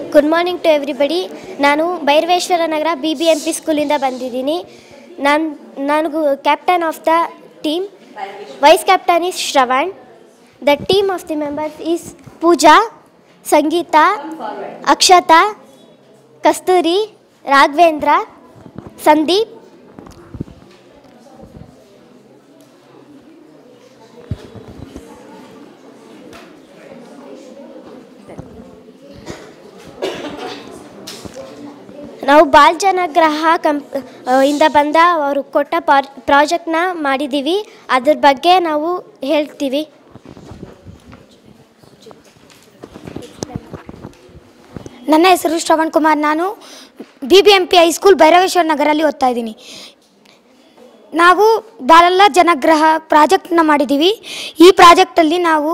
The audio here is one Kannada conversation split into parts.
ಗುಡ್ ಮಾರ್ನಿಂಗ್ ಟು ಎವ್ರಿಬಡಿ ನಾನು Bhairaveshwara Nagara B B M P ಸ್ಕೂಲಿಂದ ಬಂದಿದ್ದೀನಿ ನಾನು ನನಗೂ captain of the team vice captain is Shravan the team of the members is Pooja Sangeetha Akshatha Kasturi Raghavendra Sandeep ನಾವು ಬಾಲ್ ಜನಗ್ರಹ ಕಂಪ್ ಆ, ಇಂದ ಬಂದ ಅವರು ಕೊಟ್ಟ ಪಾರ್ ಪ್ರಾಜೆಕ್ಟ್ನ ಮಾಡಿದ್ದೀವಿ ಅದ್ರ ಬಗ್ಗೆ ನಾವು ಹೇಳ್ತೀವಿ ನನ್ನ ಹೆಸರು ಶ್ರವಣ್ ಕುಮಾರ್ ನಾನು B B M P high school Bhairaveshwara ನಗರಲ್ಲಿ ಓದ್ತಾ ಇದ್ದೀನಿ ನಾವು ಬಾಲಲ್ಲ ಜನಗ್ರಹ ಪ್ರಾಜೆಕ್ಟ್ನ ಮಾಡಿದ್ದೀವಿ ಈ ಪ್ರಾಜೆಕ್ಟಲ್ಲಿ ನಾವು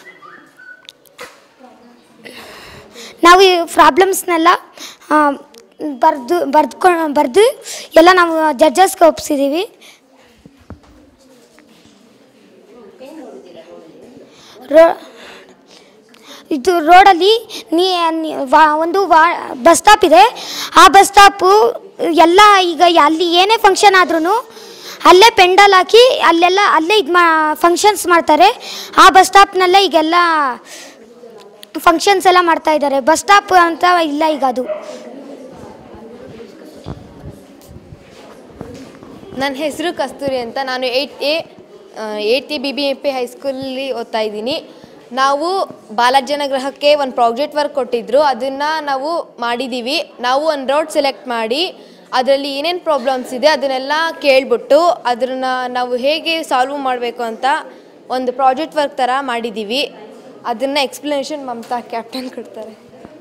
ನಾವು ಈ ಪ್ರಾಬ್ಲಮ್ಸ್ನೆಲ್ಲ ಬರೆದು ಬರೆದುಕೊಂಡು ಬರೆದು ಎಲ್ಲ ನಾವು ಜಡ್ಜಸ್ಗೆ ಒಪ್ಸಿದ್ದೀವಿ ರೋ ಇದು ರೋಡಲ್ಲಿ ನೀ ನೀ- ವಾ- ಒಂದು ವಾ ಬಸ್ ಸ್ಟಾಪ್ ಇದೆ ಆ ಬಸ್ ಸ್ಟಾಪು ಎಲ್ಲ ಈಗ ಅಲ್ಲಿ ಏನೇ ಫಂಕ್ಷನ್ ಆದ್ರೂ ಅಲ್ಲೇ ಪೆಂಡಲ್ ಹಾಕಿ ಅಲ್ಲೆಲ್ಲ ಅಲ್ಲೇ ಇದು ಮಾ ಫಂಕ್ಷನ್ಸ್ ಮಾಡ್ತಾರೆ ಆ ಬಸ್ ಸ್ಟಾಪ್ನಲ್ಲೇ ಈಗೆಲ್ಲ ಫಂಕ್ಷನ್ಸ್ ಎಲ್ಲ ಮಾಡ್ತಾ ಇದ್ದಾರೆ ಬಸ್ ಸ್ಟಾಪ್ ಅಂತ ಇಲ್ಲ ಈಗ ಅದು ನನ್ನ ಹೆಸರು ಕಸ್ತೂರಿ ಅಂತ ನಾನು eight A eight A B B M P ಹೈಸ್ಕೂಲಲ್ಲಿ ಓದ್ತಾ ಇದ್ದೀನಿ ನಾವು ಬಾಲಜನಗ್ರಹಕ್ಕೆ ಒಂದು ಪ್ರಾಜೆಕ್ಟ್ ವರ್ಕ್ ಕೊಟ್ಟಿದ್ದರು ಅದನ್ನು ನಾವು ಮಾಡಿದ್ದೀವಿ ನಾವು ಒಂದು ರೋಡ್ ಸೆಲೆಕ್ಟ್ ಮಾಡಿ ಅದರಲ್ಲಿ ಏನೇನು ಪ್ರಾಬ್ಲಮ್ಸ್ ಇದೆ ಅದನ್ನೆಲ್ಲ ಕೇಳ್ಬಿಟ್ಟು ಅದನ್ನ ನಾವು ಹೇಗೆ ಸಾಲ್ವ್ ಮಾಡಬೇಕು ಅಂತ ಒಂದು ಪ್ರಾಜೆಕ್ಟ್ ವರ್ಕ್ ಥರ ಮಾಡಿದ್ದೀವಿ ಅದನ್ನು ಎಕ್ಸ್ಪ್ಲನೇಷನ್ ಮಮತಾ ಕ್ಯಾಪ್ಟನ್ ಕೊಡ್ತಾರೆ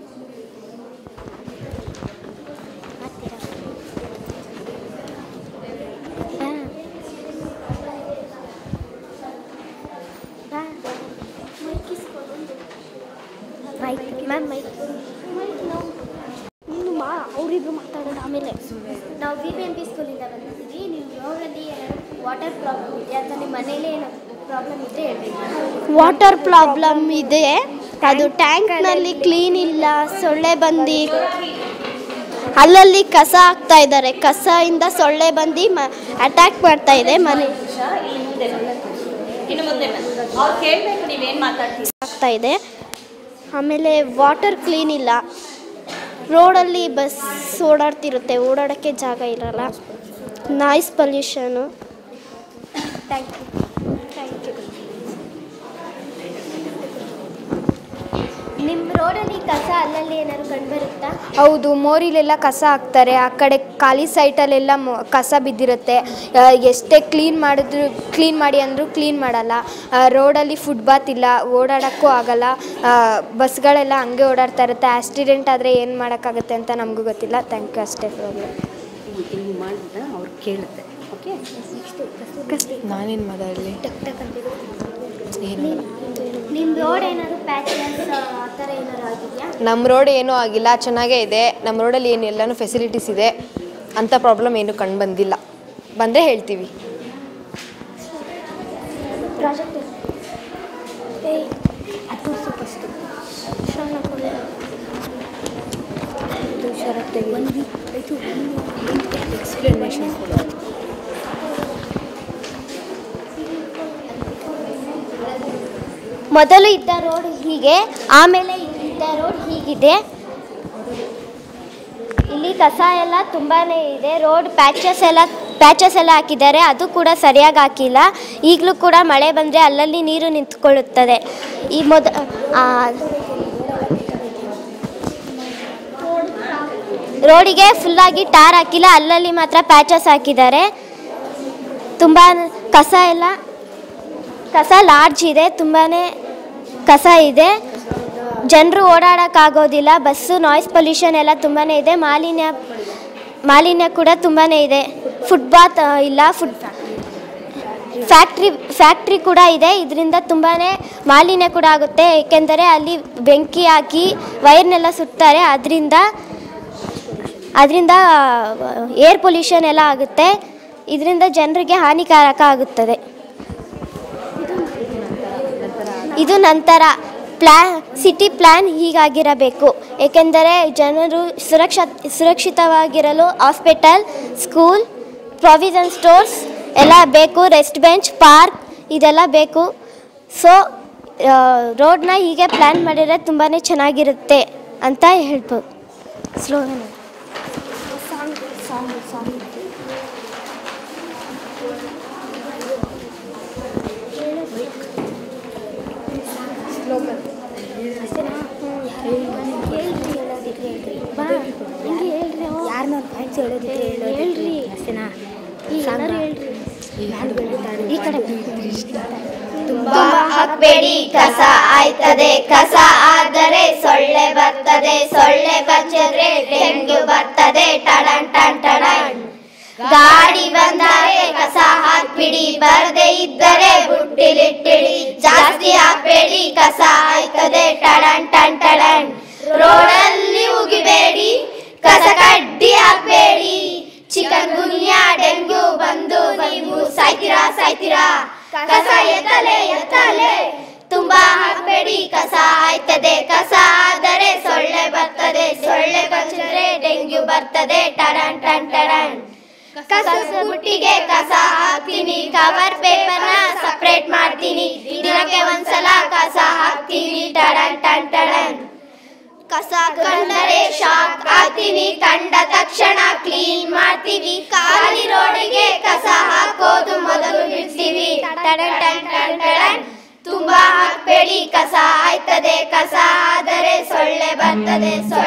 ಮ್ಯಾಮ್ ನೀನು ಮಾ ಅವರಿಬ್ರು ಮಾತಾಡೋಣ ಆಮೇಲೆ ನಾವು ಬಿ ಬಿ ಎಂ ಪಿ ಸ್ಕೂಲಿಂದ ಬಂದಿದ್ದೀವಿ ನೀವು ರೋಡಲ್ಲಿ ವಾಟರ್ ಪ್ರಾಬ್ಲಮ್ ಇದೆ ಅಥವಾ ನಿಮ್ಮ ಮನೇಲಿ ಏನೋ ಪ್ರಾಬ್ಲಮ್ ಇದ್ದರೆ ಹೇಳ್ಬೇಕು ವಾಟರ್ ಪ್ರಾಬ್ಲಮ್ ಇದೆ ಅದು ಟ್ಯಾಂಕ್ನಲ್ಲಿ ಕ್ಲೀನ್ ಇಲ್ಲ ಸೊಳ್ಳೆ ಬಂದು ಅಲ್ಲಲ್ಲಿ ಕಸ ಹಾಕ್ತಾ ಇದ್ದಾರೆ ಕಸದಿಂದ ಸೊಳ್ಳೆ ಬಂದು ಮ ಅಟ್ಯಾಕ್ ಮಾಡ್ತಾ ಇದೆ ಮನೆ ಆಗ್ತಾ ಇದೆ ಆಮೇಲೆ ವಾಟರ್ ಕ್ಲೀನ್ ಇಲ್ಲ ರೋಡಲ್ಲಿ ಬಸ್ ಓಡಾಡ್ತಿರುತ್ತೆ ಓಡಾಡೋಕ್ಕೆ ಜಾಗ ಇರಲ್ಲ noise pollution thank you thank you ನಿಮ್ಮ ರೋಡಲ್ಲಿ ಕಸ ಅಲ್ಲಲ್ಲಿ ಏನಾದ್ರು ಕಂಡುಬರುತ್ತಾ ಹೌದು ಮೋರಿಲೆಲ್ಲ ಕಸ ಹಾಕ್ತಾರೆ ಆ ಕಡೆ ಖಾಲಿ ಸೈಟಲ್ಲೆಲ್ಲ ಮೊ ಕಸ ಬಿದ್ದಿರುತ್ತೆ ಆ, ಎಷ್ಟೇ ಕ್ಲೀನ್ ಮಾಡಿದ್ರು ಕ್ಲೀನ್ ಮಾಡಿ ಅಂದರೂ ಕ್ಲೀನ್ ಮಾಡಲ್ಲ ಆ, ರೋಡಲ್ಲಿ ಫುಟ್ಪಾತ್ ಇಲ್ಲ ಓಡಾಡೋಕ್ಕೂ ಆಗಲ್ಲ ಆ, ಬಸ್ಗಳೆಲ್ಲ ಹಂಗೆ ಓಡಾಡ್ತಾ ಇರುತ್ತೆ ಆಕ್ಸಿಡೆಂಟ್ ಆದರೆ ಏನು ಮಾಡೋಕ್ಕಾಗುತ್ತೆ ಅಂತ ನಮಗೂ ಗೊತ್ತಿಲ್ಲ ಥ್ಯಾಂಕ್ ಯು ಅಷ್ಟೇ ಪ್ರಾಬ್ಲಮ್ ಹಿಂಗೆ ಮಾಡಿದ್ರೆ ಅವ್ರು ಕೇಳುತ್ತೆ ಓಕೆ ನಾನೇನು ಮಾತಾಡಲಿ ನಿಮ್ಮ ರೋಡ್ ಏನಾದ್ರು ಪ್ಯಾಚಸ್ ಆ ಥರ ಏನಾದ್ರು ಆಗಿದೆಯಾ ನಮ್ಮ ರೋಡ್ ಏನೂ ಆಗಿಲ್ಲ ಚೆನ್ನಾಗೇ ಇದೆ ನಮ್ಮ ರೋಡಲ್ಲಿ ಏನು ಎಲ್ಲನೂ ಫೆಸಿಲಿಟೀಸ್ ಇದೆ ಅಂಥ ಪ್ರಾಬ್ಲಮ್ ಏನು ಕಂಡು ಬಂದಿಲ್ಲ ಬಂದರೆ ಹೇಳ್ತೀವಿ ಪ್ರಾಜೆಕ್ಟ್ ಮೊದಲು ಇದ್ದ ರೋಡ್ ಹೀಗೆ ಆಮೇಲೆ ಇದ್ದ ರೋಡ್ ಹೀಗಿದೆ ಇಲ್ಲಿ ಕಸ ಎಲ್ಲ ತುಂಬಾ ಇದೆ ರೋಡ್ ಪ್ಯಾಚಸ್ ಎಲ್ಲ ಪ್ಯಾಚಸ್ ಎಲ್ಲ ಹಾಕಿದ್ದಾರೆ ಅದು ಕೂಡ ಸರಿಯಾಗಿ ಹಾಕಿಲ್ಲ ಈಗಲೂ ಕೂಡ ಮಳೆ ಬಂದರೆ ಅಲ್ಲಲ್ಲಿ ನೀರು ನಿಂತ್ಕೊಳ್ಳುತ್ತದೆ ಈ ಮೊದ ಆ, ರೋಡಿಗೆ ಫುಲ್ಲಾಗಿ ಟಾರ್ ಹಾಕಿಲ್ಲ ಅಲ್ಲಲ್ಲಿ ಮಾತ್ರ ಪ್ಯಾಚಸ್ ಹಾಕಿದ್ದಾರೆ ತುಂಬ ಕಸ ಎಲ್ಲ ಕಸ ಲಾರ್ಜ್ ಇದೆ ತುಂಬಾ ಕಸ ಇದೆ ಜನರು ಓಡಾಡೋಕ್ಕಾಗೋದಿಲ್ಲ ಬಸ್ಸು ನಾಯ್ಸ್ ಪೊಲ್ಯೂಷನ್ ಎಲ್ಲ ತುಂಬಾ ಇದೆ ಮಾಲಿನ್ಯ ಮಾಲಿನ್ಯ ಕೂಡ ತುಂಬಾ ಇದೆ ಫುಟ್ಪಾತ್ ಆ, ಇಲ್ಲ ಫುಡ್ ಫ್ಯಾಕ್ಟ್ರಿ ಫ್ಯಾಕ್ಟ್ರಿ ಕೂಡ ಇದೆ ಇದರಿಂದ ತುಂಬಾ ಮಾಲಿನ್ಯ ಕೂಡ ಆಗುತ್ತೆ ಏಕೆಂದರೆ ಅಲ್ಲಿ ಬೆಂಕಿ ಹಾಕಿ ವೈರ್ನೆಲ್ಲ ಸುಡ್ತಾರೆ ಅದರಿಂದ ಅದರಿಂದ ಏರ್ ಪೊಲ್ಯೂಷನ್ ಎಲ್ಲ ಆಗುತ್ತೆ ಇದರಿಂದ ಜನರಿಗೆ ಹಾನಿಕಾರಕ ಆಗುತ್ತದೆ ಇದು ನಂತರ ಪ್ಲ್ಯಾ ಸಿಟಿ ಪ್ಲ್ಯಾನ್ ಹೀಗಾಗಿರಬೇಕು ಏಕೆಂದರೆ ಜನರು ಸುರಕ್ಷ ಸುರಕ್ಷಿತವಾಗಿರಲು ಹಾಸ್ಪಿಟಲ್ ಸ್ಕೂಲ್ ಪ್ರಾವಿಷನ್ ಸ್ಟೋರ್ಸ್ ಎಲ್ಲ ಬೇಕು ರೆಸ್ಟ್ ಬೆಂಚ್ ಪಾರ್ಕ್ ಇದೆಲ್ಲ ಬೇಕು ಸೊ ರೋಡ್ನ ಹೀಗೆ ಪ್ಲ್ಯಾನ್ ಮಾಡಿದರೆ ತುಂಬಾ ಚೆನ್ನಾಗಿರುತ್ತೆ ಅಂತ ಹೇಳ್ಬೋದು ಸ್ಲೋಗನ್ ಹಾಕ್ಬೇಡಿ ಕಸ ಆಯ್ತದೆ ಕಸ ಆದರೆ ಸೊಳ್ಳೆ ಬರ್ತದೆ ಸೊಳ್ಳೆ ಕಚ್ಚಿದ್ರೆ ಡೆಂಗ್ಯೂ ಬರ್ತದೆ ಟಡನ್ ಟನ್ ಟಡನ್ ಗಾಡಿ ಬಂದರೆ ಕಸ ಹಾಕ್ಬಿಡಿ ಬರದೇ ಇದ್ದರೆ ಬುಟ್ಟಿಲಿಟ್ಟಿಡಿ ಜಾಸ್ತಿ ಹಾಕ್ಬೇಡಿ ಕಸ ಆಯ್ತದೆ ಟಡನ್ ಟನ್ ಟಡನ್ ರೋಡಲ್ಲಿ ಉಗಿಬೇಡಿ ಕಸ ಕಡ್ಡಿ ಹಾಕ್ಬೇಡಿ ಚಿಕನ್ ಗುನ್ಯಾ ಡೆಂಗ್ಯೂ ಬಂದು ನೀವು ಸಾಯ್ತೀರಾ ಸಾಯ್ತೀರಾ ಕಸ ಎತ್ತಲೆ ಎತ್ತಲೆ ತುಂಬಾ ಹಾಕ್ಬೇಡಿ ಕಸ ಆಯ್ತದೆ ಕಸ ಆದರೆ ಸೊಳ್ಳೆ ಬರ್ತದೆ ಸೊಳ್ಳೆ ಕಚ್ಚಿದ್ರೆ ಡೆಂಗ್ಯೂ ಬರ್ತದೆ ಟಡನ್ ಟನ್ ಟಡನ್ ಕಸ ಬುಟ್ಟಿಗೆ ಕಸ ಹಾಕ್ತೀನಿ ಕವರ್ ಪೇಪರ್ನ ಸಪ್ರೇಟ್ ಮಾಡ್ತೀನಿ ದಿನಕ್ಕೆ ಒಂದ್ಸಲ ಕಸ ಹಾಕ್ತೀನಿ ಟಡನ್ ಟನ್ ಟಡನ್ ಕಸ ಕಂಡರೆ ಶಾಕ್ ಆಗ್ತೀನಿ ಕಂಡ ತಕ್ಷಣ ಕ್ಲೀನ್ ಮಾಡ್ತೀವಿ ಖಾಲಿ ರೋಡಿಗೆ ಕಸ ಹಾಕೋದು ಮೊದಲು ಬಿಡ್ತೀವಿ ಟಡನ್ ಟನ್ ಟನ್ ಟಡನ್ ತುಂಬಾ ಹಾಕ್ಬೇಡಿ ಕಸ ಆಯ್ತದೆ ಕಸ ಆದರೆ ಸೊಳ್ಳೆ ಬರ್ತದೆ ಸೊಳ್ಳೆ